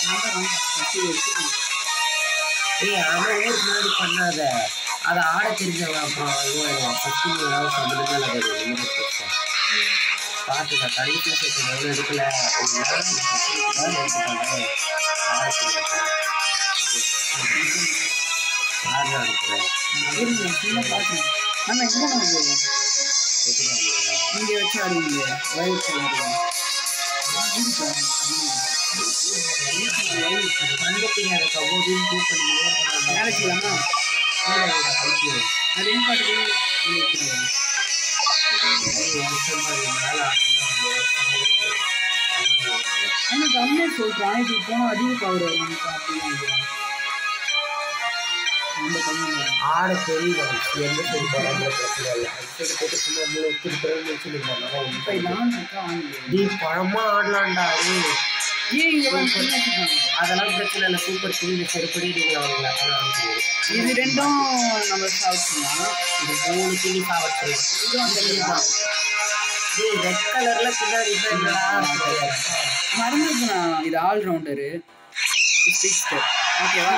ஏய் அவன் ஊர் முன்னாடி பண்ணாத அதை ஆட தெரிஞ்சவன் அப்புறம் இதுவாயிடுவான் ஃபஸ்ட்டு ஏதாவது சம்பந்தமே இல்லாத ஒரு நிமிடம் பிரச்சனை பார்த்துக்க கடைசியில் சேர்த்து எவ்வளோ எடுக்கல அப்படின்னா நான் எடுத்துட்டாங்க ஆட தெரியாது யார் அனுப்புறேன் ஆனா எங்க வந்து இங்க வச்சு ஆடுவீங்க வயல் கலர்ல கண்டுபிடி அதை கபோர்டையும் டூ பண்ணிக்கிட்டே வேலைக்குலாமா பைத்தியம் அது எங்க பாட்டுக்கு வைக்கிறேன் ஆனா கம்மியா சொல்றான் இது போனா அதிக பவர் வரும் நமக்கு அப்படிலாம் இல்லையா? ரொம்ப கம்மி வரும். ஆட தெரியல எந்த சைடு போறாங்க பிரச்சனை இல்லை அந்த சைடு போட்டு சும்மா மூணு திருப்பி வச்சுருந்தாங்க இப்ப நான் இருக்கா ஆன்லைன் நீ பழமா ஆடலாம்டா நீ ஏன் இங்க வந்து சின்ன வச்சுக்காங்க? அதெல்லாம் பிரச்சனை இல்லை சூப்பர் கிளீன் செருப்படி நீங்க அவங்கள அதான் அனுப்புவீங்க. இது ரெண்டும் நம்ம சாப்பிடலாம் இது மூணு கிளி சாவச்சிடலாம் அந்த கிளி தான் டேய் ரெட் கலர்ல பின்னாடி என்னடா மறந்துருக்குண்ணா இது ஆல் ரவுண்டரு ஸ்பீக்கர் ஓகேவா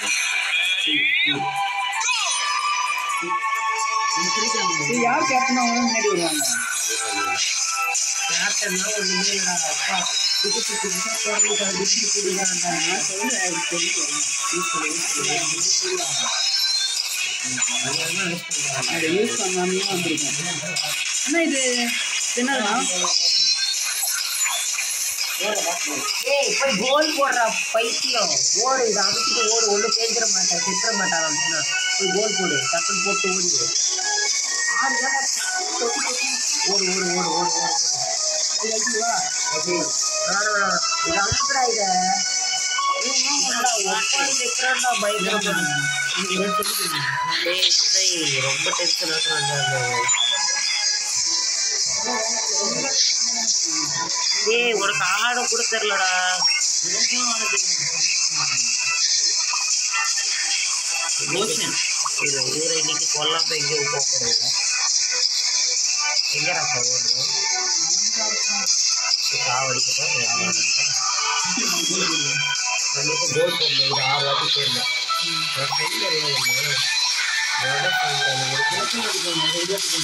இது யார் கேப்டன் அவங்க முன்னாடி வருவாங்க கேப்டன்னா ஒண்ணுமே இல்லடா அப்பா புதுசு புதுசா போடுறது டிஸ்ட்ரி குடிக்கிறாங்க நான் சொல்ல எனக்கு தெரியும் அதை யூஸ் பண்ணாமே வந்திருக்கேன் அண்ணா இது என்னன்னா ஏய் போய் கோல் போடுற பைத்தியம் ஓடு இதை அமைச்சிட்டு ஓடு ஒன்றும் பேசிட மாட்டேன் திட்ட மாட்டான் சொன்னா போய் கோல் போடு டக்குன்னு போட்டு ஓடிடு ஆறு தானே தொட்டு தொட்டு ஓடு ஓடு ஓடு ஓடு ஓடு இது அடிச்சுவா அது ஆ இது அனுப்புறா இதை ரொம்ப டென்ஷன் ஆகுறாங்க ஏய் உனக்கு ஆட கூட தெரியலடா ரோஷன் இது இவரை இன்னைக்கு கொல்லாம எங்கேயும் போக கூடாது எங்கடா போடுறோம் சாவடிக்கட்டும் நம்மளுக்கு கோல் போடணும் இது ஆறு வாட்டி போடணும் நான் சொல்லுறேன் நான் என்ன சொல்றேன் உங்களுக்கு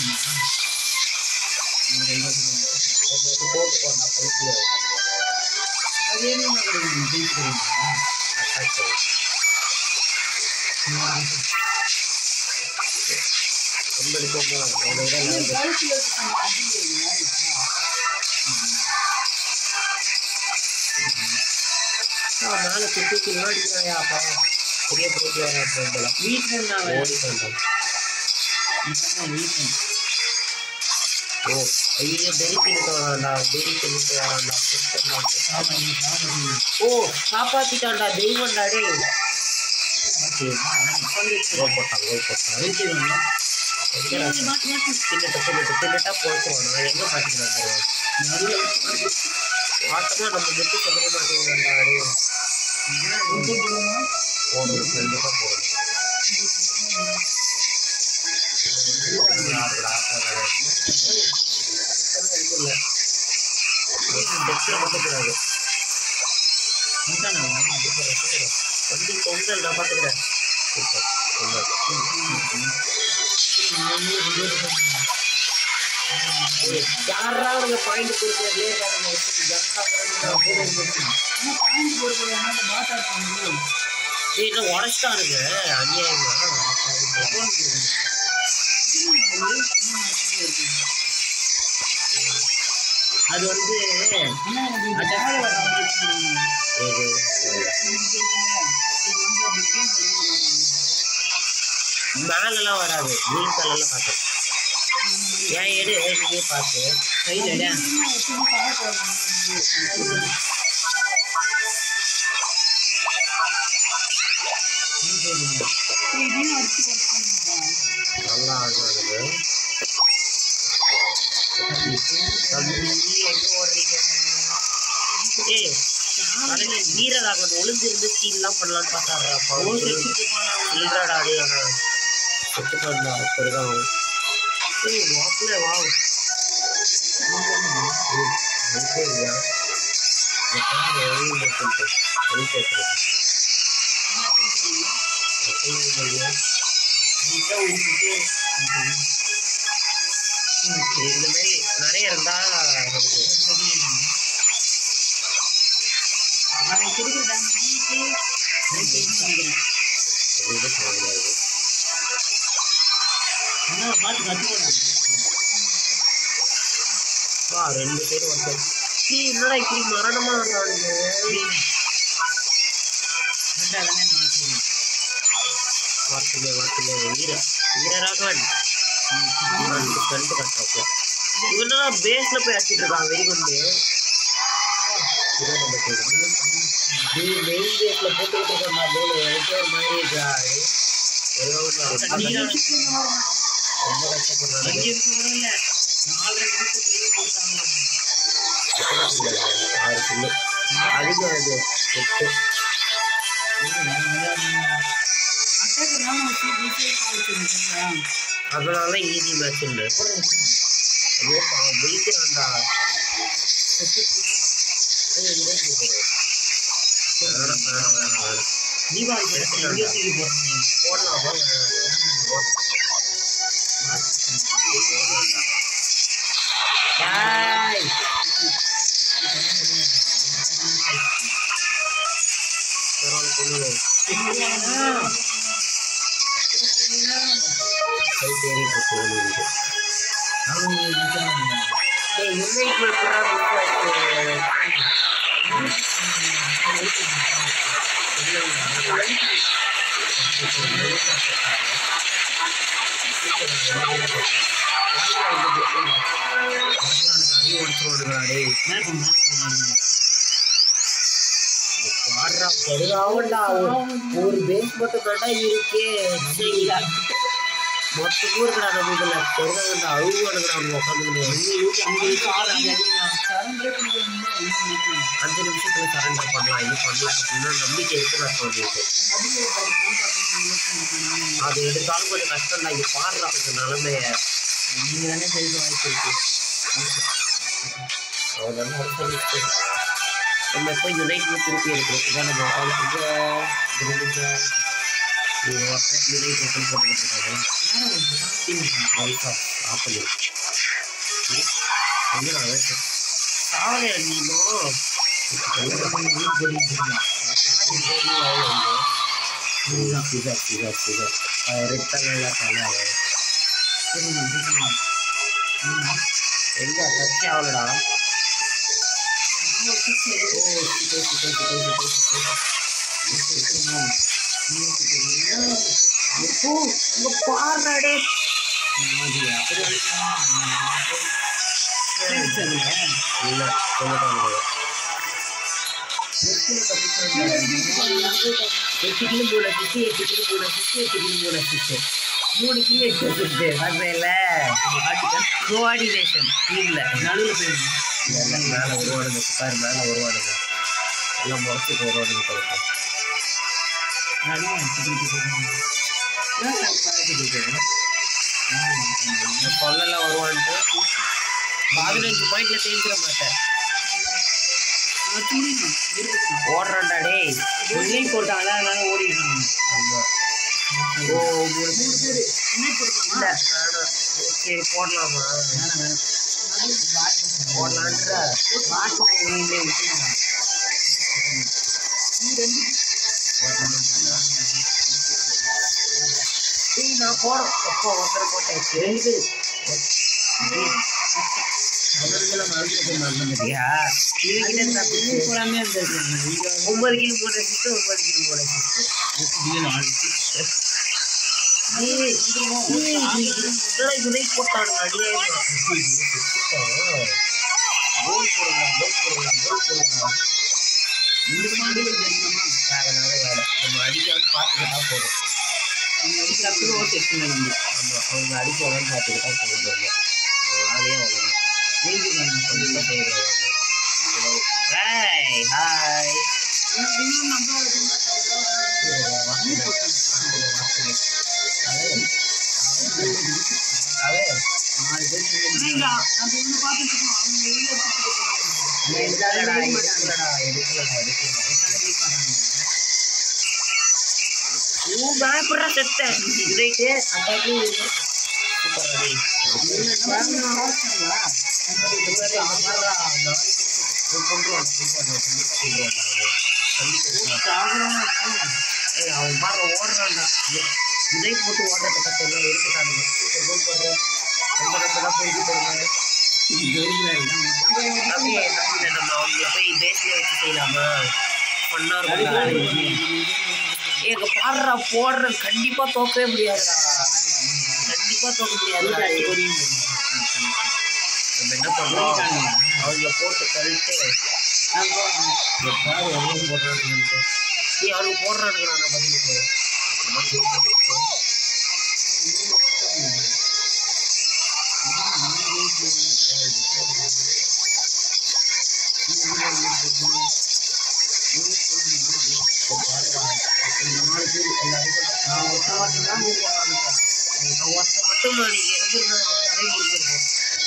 உங்களுக்கு போட்டு போடணும் பைத்தியம் அது என்ன கிடைக்கும் அட்டாக் பண்ணும் ஒன்பது போகும் அதை விட நல்லது மேலே சுற்றி முன்னாடி அப்பா பெரிய போட்டி வர போகலாம் வீட்டுல இருந்தா ஓடி வந்தோம் வீட்டுல ஓ ஐயோ பெரி தின்னுட்டு வரான்டா பெரி தின்னுட்டு வரான்டா ஓ காப்பாத்திட்டான்டா தெய்வம்டா டேய் கோல் போட்டான் கோல் போட்டான் எங்கடா தின்னுட்டு தின்னுட்டு தின்னுட்டா போச்சுருவான் நான் எங்க மாட்டிக்கிறேன் பாரு. வாட்டமா நம்ம கெட்டு சொல்ல மாட்டேங்கிறான்டா டேய் போடணும் கண்டிப்பா போடணும் யாருடா, யாருடா. சுத்தமா இருக்குல்ல. டெக்ஸ்ட்ல மட்டும் வண்டி பொங்கல் நான் பார்த்துக்கிறேன் சூப்பர் பொங்கல் யாரா அவங்க பாயிண்ட் கொடுக்குறது இன்னும் உடச்சிட்டாருங்க அநியாயமா அது வந்து மேலெல்லாம் வராது கிரீன் கலர்ல பார்த்தேன் ஏன் எடு நீயே பார்த்து கையில் எடு நல்லா ஆடுறது தம்பி எங்க ஓடுறீங்க ஏய் கடையில வீரராகவன் ஒளிஞ்சிருந்து ஸ்டீல்லாம் பண்ணலாம்னு பார்த்தாருடா இல்லடா அது செத்து பண்ணா அப்படிதான் ஏய் வாப்பில் வா இல்லையா இந்த பாரு எவ்வளவு இருக்குன்ட்டு. எது பேசுறது? எத்தனை million? இந்த மாதிரி நிறைய இருந்தா நமக்கு அவன் கொடுக்குற டேமேஜுக்கு நான் தெரிஞ்சு நினைக்கிறேன் அது இது சொல்ல முடியாது. அதனால பார்த்து கற்றுக்கணும் வா, ரெண்டு பேர் ஒருத்தர் டேய், என்னடா இப்படி மரணமா வர்றானுங்க ரெண்டாவது நான் சொல்லுவேன் வார்த்தையிலே வார்த்தையிலே வீர வீரராகவன் ரெண்டு ஃப்ரெண்டு கட்டுறப்போ இவனா பேஸ்ல போய் அடிச்சிட்டு இருக்கான் வெறிகுண்டு மெயின் பேஸ்ல போட்டுக்கிட்டு இருக்கான் போல எனக்கு ஒரு மாதிரி இருக்கா ரொம்ப கஷ்டப்படுறாங்க அஞ்சு நிமிஷம் கூட இல்லை நாலரை நிமிஷத்துலேயே கொடுத்தாங்க ஆறு கிலோ அதிகம் அது எட்டு அட்டாக் நான் வச்சு காய்ச்சி அதனால ஈஸி மேட்ச் இல்லை ஐயோ அவன் ஜெயிக்கிறான்டா வேணாம், வேணாம், வேணாம், வேணாம். தீபாவளி படத்தில் எங்கே தூக்கி போடுறாங்க போடலாமா வேணாமா? டேய். பரவாயில்ல, கொள்ளுவோம். கை தேறிட்டு இருக்கு வெளியில. டேய், என்ன இப்ப எப்படிடா miss ஆச்சு? அடி உடைச்சிருவானுங்களா, டேய். பாடுறா, பெருகாவண்டா. ஒரு பேஸ் மட்டும் தாண்டா இருக்கே சரி. மொத்த ஊருக்குடா நம்ம இதுல பெருகாவண்டா அழுவானுங்கடா அவங்க உட்காந்துக்கிட்டு அஞ்சு நிமிஷத்துல சரண்டர் பண்ணலாம் இது பண்ணலாம் அப்படின்னா நம்பிக்கை இருக்கு நான் சொல்லிட்டு அது எடுத்தாலும் கொஞ்சம் கஷ்டம் தான் இங்க பாடுறா கொஞ்சம் நிலைமைய நீங்க தானே செய்த வாய்ப்பு இருக்கு அவ்வளோதான் ஒரு சொல்லிட்டு நம்ம எப்போ யுனைட்ல திருப்பி எடுக்கிறோம் இதான் நம்ம அவளுக்கு யுனைட் ஓப்பன் போட்டுக்கிட்டு இருக்காங்க லைஃபா ஆப்பிள் வந்து நான் சாவலையா நீங்களும் எங்க டச் ஆகலடா பாடுறாடே இல்ல சொல்லிட்டாங்க எட்டு கிலோ மூணு அசிஸ்ட் எட்டு கிலோ மூணு அசிஸ்ட் எட்டு கிலோ மூணு அசிஸ்ட் மூணு கிலோ எட்டு அசிஸ்ட் வர்றேன்ல கோஆர்டினேஷன் டீம்ல நடுவில் போய் மேலே வருவானுங்க பாரு மேலே வருவானுங்க எல்லாம் முறைச்சிட்டு வருவானுங்க கொடுப்போம் சொல்லலாம் வருவான்ட்டு பதினஞ்சு பாயிண்ட்ல தேய்க்கிற மாட்டேன் ஓடுறான்டா டேய் உள்ளே போட்டாங்களா அதனால ஓடிடுறாங்க ஆமா ஓ மூணு பேர் இல்ல வேணாம். சரி போடலாமா போடலான்ற டேய், நான் போறோம் அப்போ ஒருத்தர் போட்டாச்சு ரெண்டு பேர் அவர்களை மறுபடியும் மறந்துட்டியா இவங்கிட்ட தப்பிச்சு பூராமே அந்த ஒன்பது கிலோ மூணு அசிஸ்ட் ஒன்பது கிலோ மூணு அசிஸ்ட் யுனைட் போட்டாங்க அநியாயமா கோல் போடுங்க கோல் போடுங்க கோல் போடுங்க இந்த மாதிரி தெரியுமா தேவையில்லாத வேலை நம்ம அடிக்காம பார்த்துக்கிட்டா போதும் அடிக்கிறப்போ ஓட்டு எட்டு வந்து ஆமா அவங்க அடிக்காம பார்த்துக்கிட்டா போதும் வேலையே அவ்வளோதான் வேண்டி ஒன்றும் செய்யக்கூடாது ஹாய் ஹாய் நாலு பேர் சொல்லி எடுக்கலடா எடுக்கலடா எடுக்கலடா எடுக்கலடா ஓ பயப்படுற செத்த ரைட்டு அட்டாக்கு சூப்பர் ரெடி அவன் பாரு ஓடுறான்டா விதை போட்டு ஓடுறத கட்டல இருக்கட்டானுங்க சூப்பர் கோல் போடுற ரொம்ப ரொம்ப தான் போயிட்டு போடுங்க அப்படியே அப்படியே நம்ம அவங்கள போய் பேஸ்ல வச்சு செய்யலாமா பண்ணா இருக்கும் எங்க பாடுறா போடுற கண்டிப்பா தோக்கவே முடியாதுடா கண்டிப்பா தோக்க முடியாதுடா நம்ம என்ன பண்றோம் அவங்கள போட்டு கழிட்டு இந்த பாரு எவ்வளவு போடுறானுங்கன்ட்டு ஏய் அவனுக்கு போடுறானுங்கடா நான் பதிலுக்கு அப்புறமா ஜெயிச்சு ஒருத்த மட்டும் நீங்க இருந்திருந்தா நிறைய முடிஞ்சிருக்கும்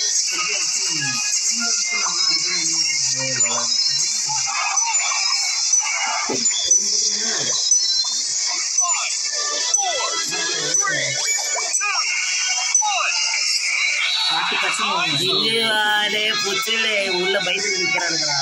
ஜில்லுவாடே புச்சுலே உள்ள பயந்து நிக்கிறானுங்களா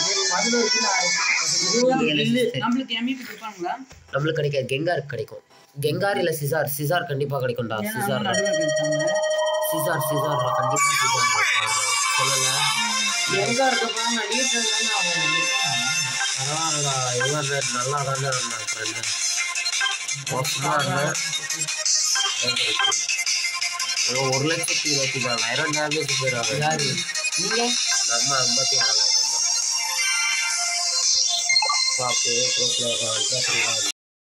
நம்மளுக்கு எம்இபி கொடுப்பாங்களா நம்மளுக்கு கிடைக்காது கெங்கார் கிடைக்கும் கெங்கார் இல்ல சிசார் சிசார் கண்டிப்பா கிடைக்கும்டா ஏன்னா சிசார் நடுவில் கிடைச்சாங்க சிசார் சிசார் கண்டிப்பா சிசார் சொல்லல எங்க இருக்கப்பா நான் வீட்டில் பரவாயில்லடா இவன் வேற நல்லா தானே இருந்தான் ஃப்ரெண்டு மோசமா இருந்தேன் இவன் ஒரு லட்சத்தி இருபத்தி நாலாயிரம் டேமேஜ் போயிடாது யாரு நீங்க நம்ம ஐம்பத்தி நாலாயிரம் தான் பாப்பு ப்ரோ பிளேயர்